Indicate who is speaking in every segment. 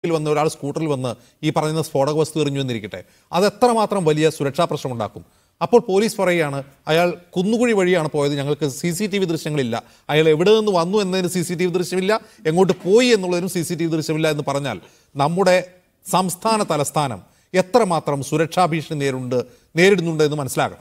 Speaker 1: വന്ന് ഒരാൾ സ്കൂട്ടറിൽ വന്ന് ഈ പറയുന്ന സ്ഫോടക വസ്തു എറിഞ്ഞു എന്നിരിക്കട്ടെ അത് എത്രമാത്രം വലിയ സുരക്ഷാ പ്രശ്നം ഉണ്ടാക്കും അപ്പോൾ പോലീസ് പറയുകയാണ് അയാൾ കുന്നുകുഴി വഴിയാണ് പോയത് ഞങ്ങൾക്ക് സി സി ടി വി ദൃശ്യങ്ങളില്ല അയാൾ എവിടെ നിന്ന് വന്നു എന്നതിന് സി സി ടി വി ദൃശ്യമില്ല എങ്ങോട്ട് പോയി എന്നുള്ളതിനും സി സി ടി വി ദൃശ്യമില്ല എന്ന് പറഞ്ഞാൽ നമ്മുടെ സംസ്ഥാന തലസ്ഥാനം എത്രമാത്രം സുരക്ഷാ ഭീഷണി നേരിടുന്നുണ്ട് നേരിടുന്നുണ്ട് എന്ന് മനസ്സിലാക്കണം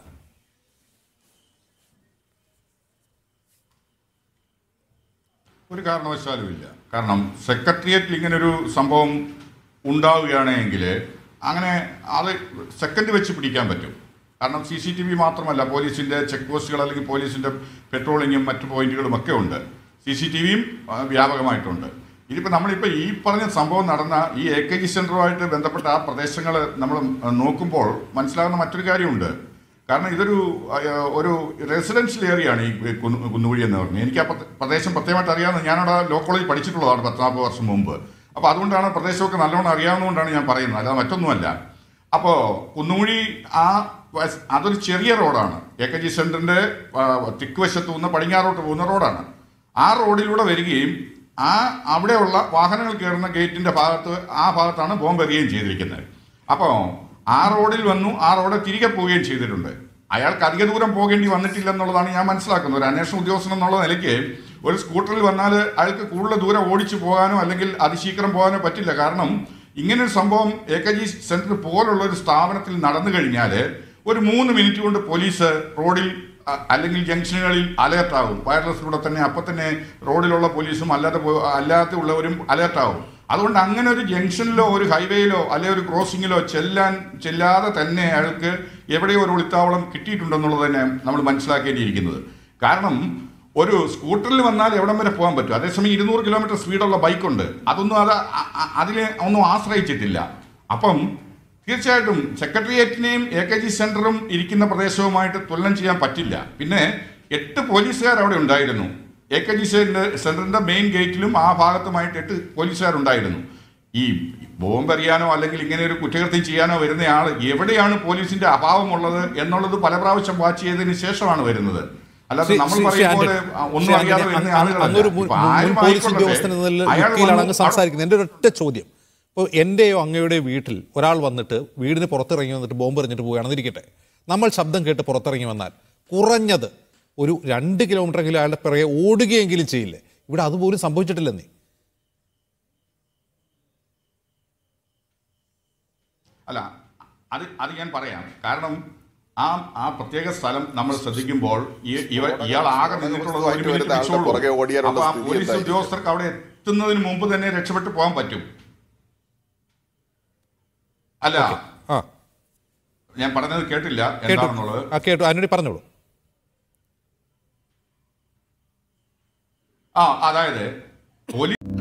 Speaker 2: ഒരു കാരണവശാലും ഇല്ല കാരണം സെക്രട്ടേറിയറ്റിൽ ഇങ്ങനെ ഒരു സംഭവം ഉണ്ടാവുകയാണെങ്കിൽ അങ്ങനെ അത് സെക്കൻഡ് വെച്ച് പിടിക്കാൻ പറ്റും കാരണം സി സി ടി വി മാത്രമല്ല പോലീസിൻ്റെ ചെക്ക് പോസ്റ്റുകൾ അല്ലെങ്കിൽ പോലീസിൻ്റെ പെട്രോളിങ്ങും മറ്റു പോയിന്റുകളും ഒക്കെ ഉണ്ട് സി സി ടി വിയും വ്യാപകമായിട്ടുണ്ട് ഇതിപ്പോൾ നമ്മളിപ്പോൾ ഈ പറഞ്ഞ സംഭവം നടന്ന ഈ എ കെ ജി സെൻറ്ററുമായിട്ട് ബന്ധപ്പെട്ട ആ പ്രദേശങ്ങൾ നമ്മൾ നോക്കുമ്പോൾ മനസ്സിലാകുന്ന മറ്റൊരു കാര്യമുണ്ട് കാരണം ഇതൊരു അഹ്, ഒരു റെസിഡൻഷ്യൽ ഏരിയ ആണ് ഈ കുന്നു- കുന്നുകുഴി എന്ന് പറഞ്ഞത് എനിക്ക് ആ പ്രദേ- പ്രദേശം പ്രത്യേകമായിട്ട് അറിയാവുന്ന ഞാനവിടെ ലോ കോളേജ് പഠിച്ചിട്ടുള്ളതാണ് പത്ത് നാൽപ്പത് വർഷം മുമ്പ് അപ്പോൾ അതുകൊണ്ടാണ് പ്രദേശമൊക്കെ നല്ലോണം അറിയാവുന്നതുകൊണ്ടാണ് ഞാൻ പറയുന്നത് അല്ലാതെ മറ്റൊന്നുമല്ല അപ്പോൾ കുന്നുകുഴി ആ വസ്- അതൊരു ചെറിയ റോഡാണ് എ കെ ജി സെൻറ്ററിൻ്റെ തെക്ക് വശത്ത് നിന്ന് പടിഞ്ഞാറോട്ട് പോകുന്ന റോഡാണ് ആ റോഡിലൂടെ വരികയും ആ അവിടെയുള്ള വാഹനങ്ങൾ കയറുന്ന ഗേറ്റിൻ്റെ ഭാഗത്ത് ആ ഭാഗത്താണ് ബോംബ് എറിയുകയും ചെയ്തിരിക്കുന്നത് അപ്പോൾ ആ റോഡിൽ വന്നു ആ റോഡ് തിരികെ പോവുകയും ചെയ്തിട്ടുണ്ട് അയാൾക്ക് അധിക ദൂരം പോകേണ്ടി വന്നിട്ടില്ല എന്നുള്ളതാണ് ഞാൻ മനസ്സിലാക്കുന്നത് ഒരു അന്വേഷണ ഉദ്യോഗസ്ഥൻ എന്നുള്ള നിലയ്ക്ക് ഒരു സ്കൂട്ടറിൽ വന്നാൽ അയാൾക്ക് കൂടുതൽ ദൂരം ഓടിച്ചു പോകാനോ അല്ലെങ്കിൽ അതിശീഘ്രം പോകാനോ പറ്റില്ല കാരണം ഇങ്ങനൊരു സംഭവം എ കെ ജി സെന്റർ പോലുള്ള ഒരു സ്ഥാപനത്തിൽ നടന്നു കഴിഞ്ഞാൽ ഒരു മൂന്ന് മിനിറ്റ് കൊണ്ട് പോലീസ് റോഡിൽ അ- അല്ലെങ്കിൽ ജംഗ്ഷനുകളിൽ അലേർട്ടാകും വയർലെസ്സിലൂടെ തന്നെ അപ്പം തന്നെ റോഡിലുള്ള പോലീസും അല്ലാതെ പോ- അല്ലാതെ ഉള്ളവരും അലേർട്ടാകും അതുകൊണ്ട് അങ്ങനെ ഒരു ജംഗ്ഷനിലോ ഒരു ഹൈവേയിലോ അല്ലെ ഒരു ക്രോസിങ്ങിലോ ചെല്ലാൻ ചെല്ലാതെ തന്നെ അയാൾക്ക് എവിടെയോ ഒരു ഒളിത്താവളം കിട്ടിയിട്ടുണ്ടെന്നുള്ളത് തന്നെ നമ്മൾ മനസ്സിലാക്കേണ്ടിയിരിക്കുന്നത് കാരണം ഒരു സ്കൂട്ടറിൽ വന്നാൽ എവിടം വരെ പോകാൻ പറ്റും അതേസമയം ഇരുന്നൂറ് കിലോമീറ്റർ സ്പീഡുള്ള ബൈക്കുണ്ട് അതൊന്നും അത് അ- അ- അതിനെ ഒന്നും ആശ്രയിച്ചിട്ടില്ല അപ്പം തീർച്ചയായിട്ടും സെക്രട്ടേറിയറ്റിനെയും എ കെ ജി സെന്ററും ഇരിക്കുന്ന പ്രദേശവുമായിട്ട് തുലനം ചെയ്യാൻ പറ്റില്ല പിന്നെ എട്ട് പോലീസുകാർ അവിടെ ഉണ്ടായിരുന്നു എ കെ ജി സെന്ററിന്റെ മെയിൻ ഗേറ്റിലും ആ ഭാഗത്തുമായിട്ട് എട്ട് പോലീസുകാരുണ്ടായിരുന്നു ഈ ബോംബ് എറിയാനോ അല്ലെങ്കിൽ ഇങ്ങനെ ഒരു കുറ്റകൃത്യം ചെയ്യാനോ വരുന്ന ആൾ എവിടെയാണ് പോലീസിന്റെ അഭാവമുള്ളത് എന്നുള്ളത് പല പ്രാവശ്യം വാച്ച് ചെയ്തതിന് ശേഷമാണ് വരുന്നത് അല്ലാതെ
Speaker 1: ശ്രീ-
Speaker 2: നമ്മൾ
Speaker 1: ശ്രീ- ശ്രീ
Speaker 2: പറയും
Speaker 1: ആന്റണി,
Speaker 2: പോലെ ആ, ഒന്നും
Speaker 1: ശ്രീ
Speaker 2: അറിയാതെ
Speaker 1: ആന്റണി,
Speaker 2: വരുന്ന
Speaker 1: അങ്ങ്
Speaker 2: ആളുകളല്ല.
Speaker 1: അങ്ങൊരു മുൻ
Speaker 2: ഇപ്പൊ
Speaker 1: മുൻ
Speaker 2: ആരും
Speaker 1: പോലീസ്
Speaker 2: ആയിക്കൊള്ളട്ടെ,
Speaker 1: ഉദ്യോഗസ്ഥൻ എന്ന
Speaker 2: അയാൾ
Speaker 1: വ്യക്തിയിലാണ് അങ്ങ്
Speaker 2: വന്നു,
Speaker 1: സംസാരിക്കുന്നത് എൻ്റെ ഒരൊറ്റ ചോദ്യം ഇപ്പോൾ എൻ്റെയോ അങ്ങയുടെ വീട്ടിൽ ഒരാൾ വന്നിട്ട് വീടിന് പുറത്തിറങ്ങി വന്നിട്ട് ബോംബ് എറിഞ്ഞിട്ട് പോവുകയാണെന്നിരിക്കട്ടെ നമ്മൾ ശബ്ദം കേട്ട് പുറത്തിറങ്ങി വന്നാൽ കുറഞ്ഞത് ഒരു രണ്ട് കിലോമീറ്ററെങ്കിലും അയാളുടെ പിറകെ ഓടുകയെങ്കിലും ചെയ്യില്ലേ ഇവിടെ അതുപോലും സംഭവിച്ചിട്ടില്ലെന്നേ
Speaker 2: അല്ല അത് അത് ഞാൻ പറയാം കാരണം ആ ആ പ്രത്യേക സ്ഥലം നമ്മൾ ശ്രദ്ധിക്കുമ്പോൾ ഈ- ഇവ ഇയാൾ ആകെ നിന്നിട്ടുള്ളത് ഒരു മിനിറ്റ്
Speaker 3: വരുന്ന ആളുടെ
Speaker 2: വെച്ചോളൂ.
Speaker 3: പുറകെ ഓടിയാലുള്ള
Speaker 2: അപ്പൊ ആ
Speaker 3: സ്ഥിതി
Speaker 2: പോലീസ്
Speaker 3: എന്തായിരിക്കും?
Speaker 2: ഉദ്യോഗസ്ഥർക്ക് അവിടെ എത്തുന്നതിന് മുമ്പ് തന്നെ രക്ഷപ്പെട്ടു പോകാൻ പറ്റും അല്ല
Speaker 1: ആ
Speaker 2: ഞാൻ പറഞ്ഞത് കേട്ടില്ല
Speaker 1: കേട്ടു
Speaker 2: എന്താണെന്നുള്ളത്
Speaker 1: ആ കേട്ടു അതിനോട് പറഞ്ഞോളൂ
Speaker 2: ആ അതായത് പോലീസ്